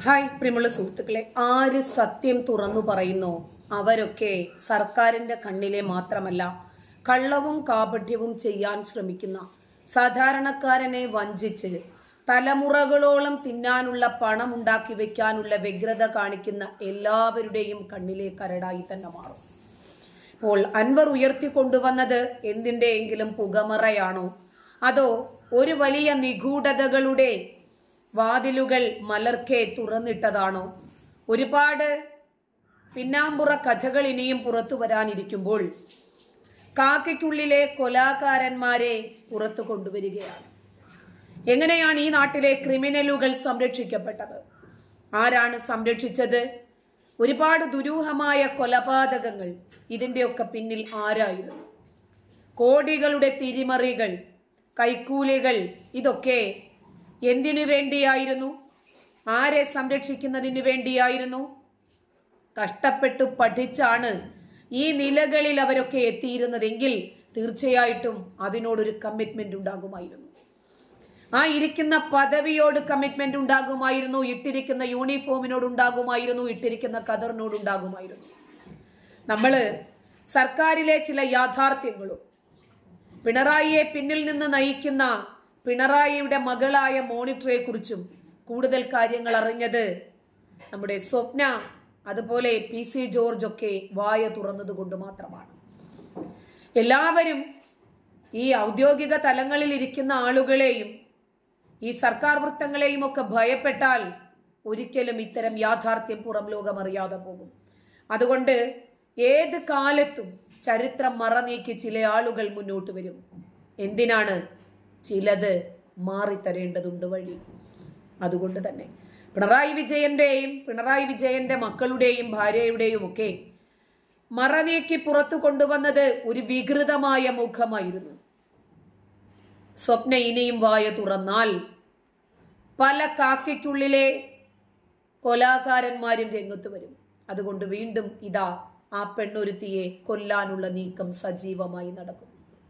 Hi പ്രിയമുള്ള സുഹൃത്തുക്കളെ ആര് സത്യം തുറന്നു പറയുന്നു അവരൊക്കെ സർക്കാരിന്റെ കണ്ണിലെ മാത്രമല്ല കള്ളവും കാപട്യവും ചെയ്യാൻ ശ്രമിക്കുന്ന സാധാരണക്കാരനെ വഞ്ചിച്ച് തലമുറകളോളം തിന്നാനുള്ള പണം ഉണ്ടാക്കി വെക്കാനുള്ള വ്യഗ്രത കാണിക്കുന്ന എല്ലാവരുടെയും കണ്ണിലെ കരടായി തന്നെ മാറും ഇപ്പോൾ അൻവർ ഉയർത്തിക്കൊണ്ടുവന്നത് എന്തിന്റെയെങ്കിലും പുകമറയാണോ അതോ ഒരു വലിയ നിഗൂഢതകളുടെ വാതിലുകൾ മലർക്കെ തുറന്നിട്ടതാണോ ഒരുപാട് പിന്നാമ്പുറ കഥകൾ ഇനിയും പുറത്തു വരാനിരിക്കുമ്പോൾ കാക്കയ്ക്കുള്ളിലെ കൊലാകാരന്മാരെ പുറത്തു കൊണ്ടുവരികയാണ് എങ്ങനെയാണ് ഈ നാട്ടിലെ ക്രിമിനലുകൾ സംരക്ഷിക്കപ്പെട്ടത് ആരാണ് സംരക്ഷിച്ചത് ഒരുപാട് ദുരൂഹമായ കൊലപാതകങ്ങൾ ഇതിന്റെയൊക്കെ പിന്നിൽ ആരായിരുന്നു കോടികളുടെ തിരിമറികൾ കൈക്കൂലികൾ ഇതൊക്കെ എന്തിനു വേണ്ടിയായിരുന്നു ആരെ സംരക്ഷിക്കുന്നതിനു വേണ്ടിയായിരുന്നു കഷ്ടപ്പെട്ടു പഠിച്ചാണ് ഈ നിലകളിൽ അവരൊക്കെ എത്തിയിരുന്നതെങ്കിൽ തീർച്ചയായിട്ടും അതിനോടൊരു കമ്മിറ്റ്മെന്റ് ഉണ്ടാകുമായിരുന്നു ആ ഇരിക്കുന്ന പദവിയോട് കമ്മിറ്റ്മെന്റ് ഉണ്ടാകുമായിരുന്നു ഇട്ടിരിക്കുന്ന യൂണിഫോമിനോട് ഉണ്ടാകുമായിരുന്നു ഇട്ടിരിക്കുന്ന കതറിനോട് ഉണ്ടാകുമായിരുന്നു നമ്മള് സർക്കാരിലെ ചില യാഥാർത്ഥ്യങ്ങളും പിണറായിയെ പിന്നിൽ നിന്ന് നയിക്കുന്ന പിണറായിയുടെ മകളായ മോണിറ്ററെ കുറിച്ചും കൂടുതൽ കാര്യങ്ങൾ അറിഞ്ഞത് നമ്മുടെ സ്വപ്ന അതുപോലെ പി സി ജോർജ് ഒക്കെ വായ തുറന്നത് കൊണ്ട് മാത്രമാണ് എല്ലാവരും ഈ ഔദ്യോഗിക തലങ്ങളിൽ ഇരിക്കുന്ന ആളുകളെയും ഈ സർക്കാർ വൃത്തങ്ങളെയും ഒക്കെ ഭയപ്പെട്ടാൽ ഒരിക്കലും ഇത്തരം യാഥാർത്ഥ്യം പുറം ലോകം അറിയാതെ പോകും അതുകൊണ്ട് ഏത് കാലത്തും ചരിത്രം മറനീക്കി ചില ആളുകൾ മുന്നോട്ട് വരും എന്തിനാണ് ചിലത് മാറിത്തരേണ്ടതുണ്ട് വഴി അതുകൊണ്ട് തന്നെ പിണറായി വിജയന്റെയും പിണറായി വിജയന്റെ മക്കളുടെയും ഭാര്യയുടെയും ഒക്കെ മറനീക്കി പുറത്തു കൊണ്ടുവന്നത് ഒരു വികൃതമായ മുഖമായിരുന്നു സ്വപ്ന ഇനിയും വായ തുറന്നാൽ പല കാക്കയ്ക്കുള്ളിലെ കൊലാകാരന്മാരും രംഗത്ത് വരും അതുകൊണ്ട് വീണ്ടും ഇതാ ആ പെണ്ണൊരുത്തിയെ കൊല്ലാനുള്ള നീക്കം സജീവമായി നടക്കും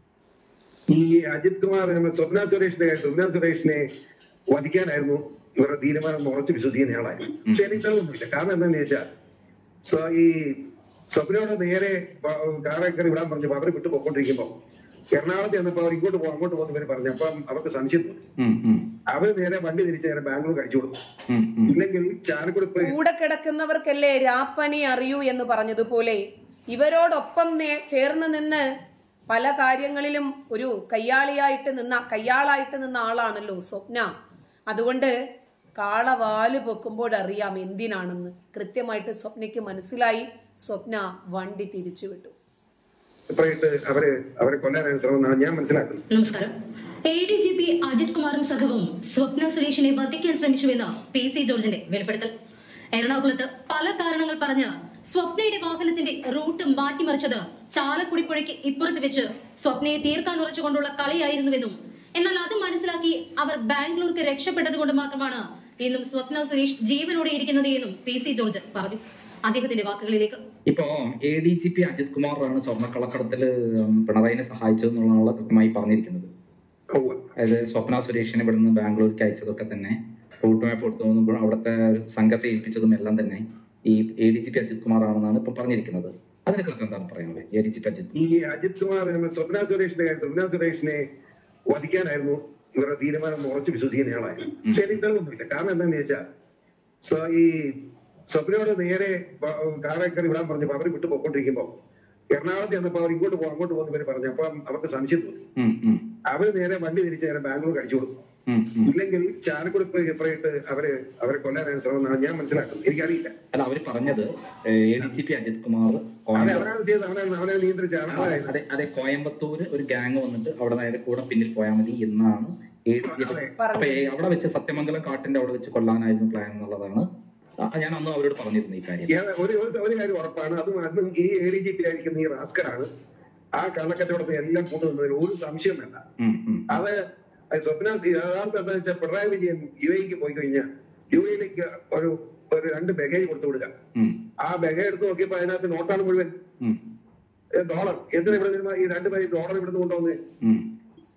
ഈ അജിത് കുമാർ നമ്മൾ സ്വപ്ന സുരേഷിന്റെ കാര്യം സ്വപ്ന സുരേഷിനെ വധിക്കാനായിരുന്നു ഇവരുടെ തീരുമാനം എന്ന് ഉറച്ചു വിശ്വസിക്കുന്ന ആളായിരുന്നു പക്ഷെ എനിക്ക് തെളിവൊന്നുമില്ല കാരണം എന്താണെന്ന് ചോദിച്ചാൽ സ്വ- ഈ സ്വപ്നയോട് നേരെ കാറെ കയറി വിടാൻ പറഞ്ഞപ്പോ അവര് വിട്ടു പോയിക്കൊണ്ടിരിക്കുമ്പോ എറണാകുളത്ത് ചെന്നപ്പോ അവർ ഇങ്ങോട്ട് പോകും അങ്ങോട്ട് പോകുന്ന ഇവര് പറഞ്ഞു അപ്പം അവർക്ക് സംശയം തോന്നി ഉം, ഉം, അവര് നേരെ വണ്ടി തിരിച്ച് നേരെ ബാംഗ്ലൂർ കഴിച്ചു കൊടുക്കും ഉം, ഉം. ഇല്ലെങ്കിൽ ചാലക്കുടി പോയി കൂടെ കിടക്കുന്നവർക്കല്ലേ രാപ്പനി അറിയൂ എന്ന് പറഞ്ഞതുപോലെ ഇവരോടൊപ്പം നേ- ചേർന്ന് നിന്ന് പല കാര്യങ്ങളിലും ഒരു കയ്യാളിയായിട്ട് നിന്ന കയ്യാളായിട്ട് നിന്ന ആളാണല്ലോ സ്വപ്ന അതുകൊണ്ട് കാള വാല് പൊക്കുമ്പോഴറിയാം എന്തിനാണെന്ന് കൃത്യമായിട്ട് സ്വപ്നയ്ക്ക് മനസ്സിലായി സ്വപ്ന വണ്ടി തിരിച്ചുവിട്ടു ഇപ്പറയിട്ട് അവര് അവരെ കൊല്ലാനാണ് ശ്രമം എന്നാണ് ഞാൻ മനസ്സിലാക്കുന്നത് നമസ്കാരം A D G P Ajith കുമാറും സംഘവും സ്വപ്ന സുരേഷിനെ വധിക്കാൻ ശ്രമിച്ചുവെന്ന് പി സി ജോർജിന്റെ വെളിപ്പെടുത്തൽ എറണാകുളത്ത് പല കാരണങ്ങൾ പറഞ്ഞ് സ്വപ്നയുടെ വാഹനത്തിന്റെ റൂട്ട് മാറ്റിമറിച്ചത് ചാലക്കുടി പുഴയ്ക്ക് ഇപ്പുറത്ത് വെച്ച് സ്വപ്നയെ തീർക്കാൻ ഉറച്ചുകൊണ്ടുള്ള കളിയായിരുന്നുവെന്നും എന്നാൽ അത് മനസ്സിലാക്കി അവർ ബാംഗ്ലൂർക്ക് രക്ഷപ്പെട്ടത് കൊണ്ട് മാത്രമാണ് ഇന്നും സ്വപ്ന സുരേഷ് ജീവനോടെ ഇരിക്കുന്നത് എന്നും പി സി ജോർജ് പറഞ്ഞു അദ്ദേഹത്തിന്റെ വാക്കുകളിലേക്ക് ഇപ്പോ A D G P Ajith കുമാറാണ് സ്വർണ്ണക്കള്ളക്കടത്തില് പിണറായിനെ സഹായിച്ചതെന്നുള്ളതാണ് കൃത്യമായി പറഞ്ഞിരിക്കുന്നത് ഉവ്വ്. അതായത് സ്വപ്ന സുരേഷിനെ ഇവിടുന്ന് ബാംഗ്ലൂർക്ക് അയച്ചതൊക്കെ തന്നെ റൂട്ട് മാപ്പ് കൊടുത്തതും അവിടുത്തെ ഒരു സംഘത്തെ ഏൽപ്പിച്ചതും എല്ലാം തന്നെ ഈ A D G P Ajith Kumar ആണെന്നാണ് ഇപ്പൊ പറഞ്ഞിരിക്കുന്നത് അതിനെ കുറിച്ച് എന്താണ് പറയാനുള്ളത് A D G P Ajith Kumar ഈ അജിത് കുമാർ നമ്മൾ സ്വപ്ന സുരേഷിന്റെ കാര്യം സ്വപ്ന സുരേഷിനെ വധിക്കാനായിരുന്നു ഇവരുടെ തീരുമാനം എന്ന് ഉറച്ചു വിശ്വസിക്കുന്ന ആളായിരുന്നു പക്ഷെ എനിക്ക് തെളിവൊന്നുമില്ല കാരണം എന്താണെന്ന് ചോദിച്ചാൽ സ്വ- ഈ സ്വപ്നയോട് നേരെ കാറെ കയറി വിടാൻ പറഞ്ഞപ്പോ അവര് വിട്ടു പോയിക്കൊണ്ടിരിക്കുമ്പോ എറണാകുളത്ത് ചെന്നപ്പോ അവർ ഇങ്ങോട്ട് പോകും അങ്ങോട്ട് പോകുന്ന ഇവര് പറഞ്ഞു അപ്പം അവർക്ക് സംശയം തോന്നി ഉം, ഉം, അവര് നേരെ വണ്ടി തിരിച്ച് നേരെ ബാംഗ്ലൂർ കഴിച്ചു കൊടുക്കും ഉം, ഉം. ഇല്ലെങ്കിൽ ചാലക്കുടി പോയി ഇപ്പറയിട്ട് അവര് അവരെ കൊല്ലാനാണ് ശ്രമം എന്നാണ് ഞാൻ മനസ്സിലാക്കുന്നത് എനിക്കറിയില്ല അല്ല അവര് പറഞ്ഞത് A D G P Ajith Kumar അവരെ കോയമ്പത്തൂർ അവരാണ് ചെയ്തത് അവനെ അവനെ നിയന്ത്രിച്ച ആളായിരുന്നു അതെ അതെ കോയമ്പത്തൂര് ഒരു ഗ്യാങ് വന്നിട്ട് അവിടെ നേരെ കൂടെ പിന്നിൽ പോയാൽ മതി എന്നാണ് എ ഡി ജി അപ്പൊ ഏ- അവിടെ വെച്ച് സത്യമംഗലം കാട്ടിന്റെ അവിടെ വെച്ച് കൊല്ലാനായിരുന്നു പ്ലാൻ എന്നുള്ളതാണ് ആ, ഞാൻ അന്ന് അവരോട് പറഞ്ഞിരുന്നു ഈ കാര്യം ഞാൻ ഒരു ഒരു- ഒരു കാര്യം ഉറപ്പാണ് അതും അതും ഈ എ ഡി ജി പി ആയിരിക്കുന്ന ഈ റാസ്കറാണ് ആ കള്ളക്കച്ചവടത്തെ എല്ലാം കൂട്ടുന്നതിൽ ഒരു സംശയം വേണ്ട ഉം, ഉം. അത് അത് സ്വപ്ന യഥാർത്ഥം എന്താ വെച്ചാൽ പിണറായി വിജയൻ യു എക്ക് പോയി കഴിഞ്ഞാൽ യു എയിലേക്ക് ഒരു ഒരു രണ്ട് ബഗേജ് കൊടുത്തു വിടുക ഉം, ആ ബഗേജ് എടുത്ത് നോക്കിയപ്പോ അതിനകത്ത് നോട്ടാണ് മുഴുവൻ ഉം, ഡോളർ എന്തിനാ ഇവിടെ നിന്ന് ഈ രണ്ട് പേര് ഡോളർ ഇവിടുന്ന് കൊണ്ടുവന്ന് ഉം.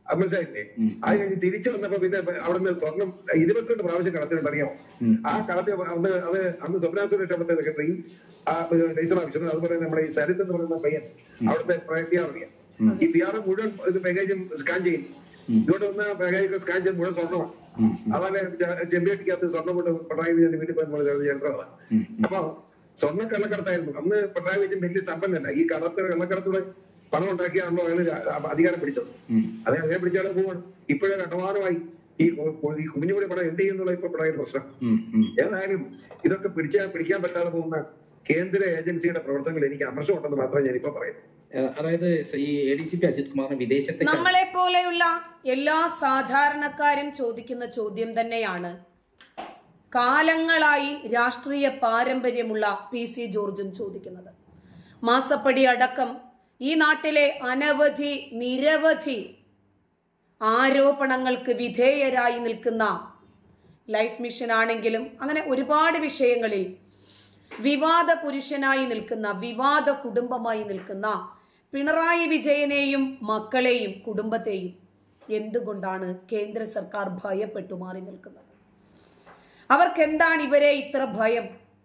അത് മനസ്സിലായില്ലേ അത് കഴിഞ്ഞ് തിരിച്ചു വന്നപ്പോ പിന്നെ അവിടുന്ന് സ്വർണം ഇരുപത്തിരണ്ട് പ്രാവശ്യം കടത്തിലുണ്ട് അറിയാമോ ആ കടത്തി അന്ന് അത് അന്ന് സ്വപ്ന സുരേഷ് അവിടുത്തെ സെക്രട്ടറിയും ആ രജിസ്റ്റർ ഓഫീസറും അതുപോലെ നമ്മുടെ ഈ സരിത്ത് എന്ന് പറയുന്ന പയ്യൻ അവിടുത്തെ പി ആർ ഈ പി ആർ മുഴുവൻ ഇത് പാക്കേജും സ്കാൻ ചെയ്യും ഇങ്ങോട്ട് വന്ന പാക്കേജ് സ്കാൻ ചെയ്ത് മുഴുവൻ സ്വർണ്ണമാണ് അതാണ് ചെമ്പിയടിക്കകത്ത് സ്വർണ്ണം കൊണ്ട് പിണറായി വിജയന്റെ വീട്ടിൽ പോയി നമ്മൾ ചരിത്രമാണ് അപ്പൊ സ്വർണ്ണ കള്ളക്കടത്തായിരുന്നു അന്ന് പിണറായി വിജയൻ വലിയ സമ്പന്നല്ല ഈ കടത്ത് കള്ളക്കടത്തൂടെ പണം ഉണ്ടാക്കിയാണല്ലോ അയാൾ രാ- അധികാരം പിടിച്ചത് അതേ അതേ പിടിച്ചാലും പോവാണ് ഇപ്പോഴേ കടമാനമായി ഈ കു- കു- ഈ കുഞ്ഞുകൂടി പണം എന്ത് ചെയ്യുന്നുള്ള ഇപ്പൊ പിണറായി പ്രശ്നം ഉം, ഉം. ഏതായാലും ഇതൊക്കെ പിടിച്ചാൽ പിടിക്കാൻ പറ്റാതെ പോകുന്ന കേന്ദ്ര ഏജൻസിയുടെ പ്രവർത്തനങ്ങൾ എനിക്ക് അമർഷമുണ്ടെന്ന് മാത്രമേ ഞാൻ ഇപ്പൊ പറയുന്നു ഏഹ് അതായത് ഈ A D G P Ajith കുമാറിന് വിദേശത്തേക്ക് നമ്മളെ പോലെയുള്ള എല്ലാ സാധാരണക്കാരും ചോദിക്കുന്ന ചോദ്യം തന്നെയാണ് കാലങ്ങളായി രാഷ്ട്രീയ പാരമ്പര്യമുള്ള പി സി ജോർജും ചോദിക്കുന്നത് മാസപ്പടി അടക്കം ഈ നാട്ടിലെ അനവധി നിരവധി ആരോപണങ്ങൾക്ക് വിധേയരായി നിൽക്കുന്ന ലൈഫ് മിഷൻ ആണെങ്കിലും അങ്ങനെ ഒരുപാട് വിഷയങ്ങളിൽ വിവാദ പുരുഷനായി നിൽക്കുന്ന വിവാദ കുടുംബമായി നിൽക്കുന്ന പിണറായി വിജയനെയും മക്കളെയും കുടുംബത്തെയും എന്തുകൊണ്ടാണ് കേന്ദ്ര സർക്കാർ ഭയപ്പെട്ടു മാറി നിൽക്കുന്നത് അവർക്ക് എന്താണ് ഇവരെ ഇത്ര ഭയം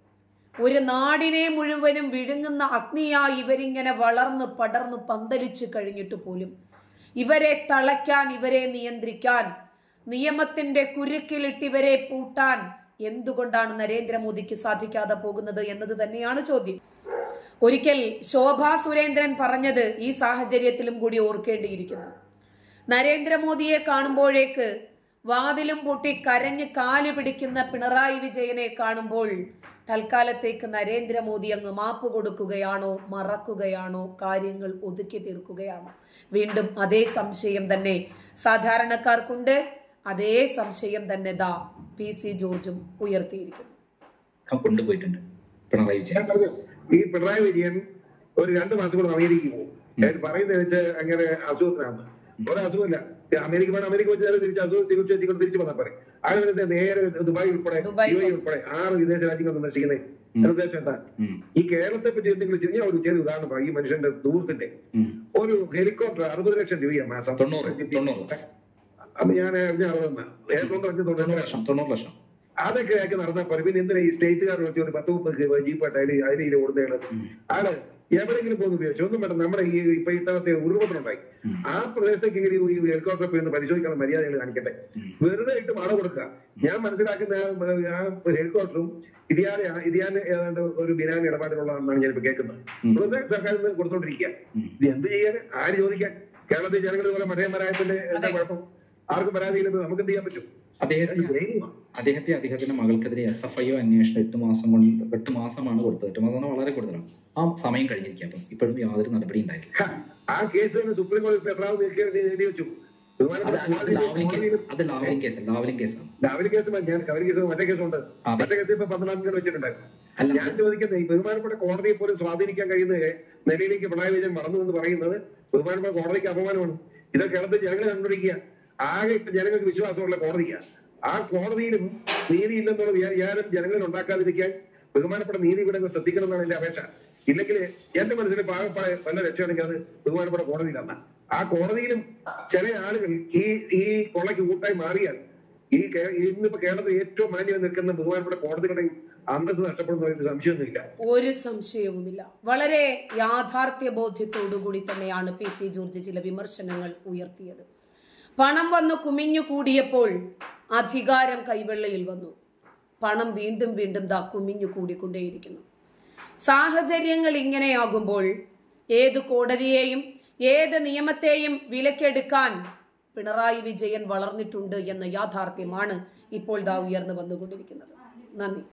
ഒരു നാടിനെ മുഴുവനും വിഴുങ്ങുന്ന അഗ്നിയായി ഇവരിങ്ങനെ വളർന്ന് പടർന്ന് പന്തലിച്ചു കഴിഞ്ഞിട്ട് പോലും ഇവരെ തളയ്ക്കാൻ ഇവരെ നിയന്ത്രിക്കാൻ നിയമത്തിന്റെ കുരുക്കിലിട്ട് ഇവരെ പൂട്ടാൻ എന്തുകൊണ്ടാണ് നരേന്ദ്രമോദിക്ക് സാധിക്കാതെ പോകുന്നത് എന്നത് തന്നെയാണ് ചോദ്യം ഒരിക്കൽ ശോഭാ സുരേന്ദ്രൻ പറഞ്ഞത് ഈ സാഹചര്യത്തിലും കൂടി ഓർക്കേണ്ടിയിരിക്കുന്നു നരേന്ദ്രമോദിയെ കാണുമ്പോഴേക്ക് വാതിലും പൊട്ടി കരഞ്ഞ് കാല് പിടിക്കുന്ന പിണറായി വിജയനെ കാണുമ്പോൾ തൽക്കാലത്തേക്ക് നരേന്ദ്രമോദി അങ്ങ് മാപ്പ് കൊടുക്കുകയാണോ മറക്കുകയാണോ കാര്യങ്ങൾ ഒതുക്കി തീർക്കുകയാണോ വീണ്ടും അതേ സംശയം തന്നെ സാധാരണക്കാർക്കുണ്ട് അതേ സംശയം തന്നെ ദാ പി സി ജോർജും ഉയർത്തിയിരിക്കുന്നു കൊണ്ടുപോയിട്ടുണ്ട് പിണറായി ഞാൻ വിജയൻ പറഞ്ഞു ഈ പിണറായി വിജയൻ ഒരു രണ്ട് മാസം കൂടെ അമേരിക്കയിൽ പോകും ഞാൻ പറയുന്നത് വെച്ച് അങ്ങനെ അസുഖത്തിനാണ് ഒരു അസുഖമില്ല അമേരിക്ക വേണം അമേരിക്ക വെച്ച് നേരെ തിരിച്ച് അസുഖം ചികിത്സ ചെയ്തുകൊണ്ട് തിരിച്ചു വന്നാൽ പറയും അങ്ങനെ നേരെ ദുബായ് ഉൾപ്പെടെ ദുബായ് യു എ ഉൾപ്പെടെ ആറ് വിദേശ രാജ്യങ്ങൾ സന്ദർശിക്കുന്നത് നിർദ്ദേശം എന്താ ഉം, ഈ കേരളത്തെ പറ്റി എന്തെങ്കിലും ചെയ്ത് ഞാൻ ഒരു ചെറിയ ഉദാഹരണം പറയാം ഈ മനുഷ്യന്റെ ദൂരത്തിന്റെ ഉം. ഒരു ഹെലികോപ്റ്റർ അറുപത് ലക്ഷം രൂപയാണ് മാസം തൊണ്ണൂറ്, തൊണ്ണൂറ്. അപ്പൊ ഞാൻ ഞാൻ അറുപതെന്നാ തൊണ്ണൂറ് ലക്ഷം തൊണ്ണൂറ് തൊണ്ണൂറ് ലക്ഷം തൊണ്ണൂറ് ലക്ഷം അതൊക്കെ ആക്കി നടന്നാൽ പറയും പിന്നെ എന്തിനാ ഈ സ്റ്റേറ്റുകാർ വെച്ച് ഒരു പത്ത് മുപ്പത് ജീപ്പായിട്ട് അതിൽ അതിൽ ഓടുന്നതാണ് ആള് എവിടെയെങ്കിലും പോകുന്ന ഉപയോഗിച്ചു ഒന്നും വേണ്ട നമ്മുടെ ഈ ഇപ്പൊ ഇത്തരത്തെ ഉരുൾപൊട്ടലുണ്ടായി ആ പ്രദേശത്തേക്ക് ഇങ്ങനെ ഈ ഹെലികോപ്റ്റർ പോയി ഒന്ന് പരിശോധിക്കണം മര്യാദകൾ കാണിക്കട്ടെ വെറുതെ ഇട്ട് മഴ കൊടുക്കുക ഞാൻ മനസ്സിലാക്കുന്ന ആ- ആ ഹെലികോപ്റ്ററും ഇതിയാനെ ഇതിയാൻ ഏതാണ്ട് ഒരു ബിനാമി ഇടപാടിലുള്ളതാണെന്നാണ് ഞാൻ ഇപ്പൊ കേൾക്കുന്നത് വെറുതെ സർക്കാരിൽ നിന്ന് കൊടുത്തോണ്ടിരിക്കുക ഇത് എന്ത് ചെയ്യാൻ ആര് ചോദിക്കാൻ കേരളത്തിൽ ജനങ്ങൾ ഇതുപോലെ മഠയന്മാരായതിന്റെ എന്താ കുഴപ്പം ആർക്കും പരാതിയില്ല നമുക്ക് എന്ത് ചെയ്യാൻ പറ്റും അദ്ദേഹത്തിന് ദയനീയമാണ്. അദ്ദേഹത്തെ അദ്ദേഹത്തിന്റെ മകൾക്കെതിരെ എസ് എഫ് ഐ ഒ അന്വേഷണം എട്ട് മാസം കൊണ്ട് എട്ട് മാസമാണ് കൊടുത്തത് എട്ട് മാസം എന്ന് പറഞ്ഞാൽ വളരെ കൂടുതലാണ് ആ സമയം കഴിഞ്ഞിരിക്കുക അപ്പം ഇപ്പോഴും യാതൊരു നടപടി ഉണ്ടായില്ല ഹ, ആ കേസ് തന്നെ സുപ്രീം കോടതി ഇപ്പൊ എത്രാമത് എഴുതി വെച്ചു അത് ബഹുമാനപ്പെട്ട അത് കോടതിയിൽ- ലാവലിൻ കേസ് കോടതിയിൽ- അത് ലാവലിൻ കേസ് ലാവലിൻ കേസാണ് രാവിലെ കേസ് മതി. ഞാൻ കവരി കേസ് മറ്റേ കേസുണ്ട് അതെ. മറ്റേ കേസ് ഇപ്പൊ പന്ത്രണ്ടാം തീയതി വെച്ചിട്ടുണ്ടായിരുന്നു അല്ല, ഞാൻ ചോദിക്കുന്നത് ഈ ബഹുമാനപ്പെട്ട കോടതിയെ പോലും സ്വാധീനിക്കാൻ കഴിയുന്ന നിലയിലേക്ക് പിണറായി വിജയൻ വളർന്നു എന്ന് പറയുന്നത് ബഹുമാനപ്പെട്ട കോടതിക്ക് അപമാനമാണ് ഇത് കേരളത്തിൽ ജനങ്ങൾ കണ്ടുപിടിക്കുക ആകെ ഇപ്പൊ ജനങ്ങൾക്ക് വിശ്വാസമുള്ള കോടതിയാണ് ആ കോടതിയിലും നീതിയില്ലെന്നുള്ള വിചാ- വിചാരം ജനങ്ങളിൽ ഉണ്ടാക്കാതിരിക്കാൻ ബഹുമാനപ്പെട്ട നീതിപീഠങ്ങൾ ശ്രദ്ധിക്കണം എന്നാണ് എന്റെ അപേക്ഷ ഇല്ലെങ്കിൽ എന്റെ മനസ്സിൽ പാകപ്പായ വല്ല രക്ഷയാണെങ്കിൽ അത് ബഹുമാനപ്പെട്ട കോടതിയിലാണ് ആ കോടതിയിലും ചില ആളുകൾ ഈ ഈ കൊള്ളയ്ക്ക് കൂട്ടായി മാറിയാൽ ഈ കേ- ഇന്നിപ്പോ കേരളത്തിൽ ഏറ്റവും മാന്യം നിൽക്കുന്ന ബഹുമാനപ്പെട്ട കോടതികളുടെയും അന്തസ് നഷ്ടപ്പെടുന്ന ഒരു സംശയമൊന്നുമില്ല ഒരു സംശയവുമില്ല വളരെ യാഥാർത്ഥ്യ ബോധ്യത്തോടുകൂടി തന്നെയാണ് പി സി ജോർജ് ചില വിമർശനങ്ങൾ ഉയർത്തിയത് പണം വന്നു കുമിഞ്ഞു കൂടിയപ്പോൾ അധികാരം കൈവെള്ളയിൽ വന്നു പണം വീണ്ടും വീണ്ടും ദാ കുമിഞ്ഞു കൂടിക്കൊണ്ടേയിരിക്കുന്നു സാഹചര്യങ്ങൾ ഇങ്ങനെയാകുമ്പോൾ ഏത് കോടതിയെയും ഏത് നിയമത്തെയും വിലക്കെടുക്കാൻ പിണറായി വിജയൻ വളർന്നിട്ടുണ്ട് എന്ന യാഥാർത്ഥ്യമാണ് ഇപ്പോൾ ദാ ഉയർന്നു വന്നുകൊണ്ടിരിക്കുന്നത് നന്ദി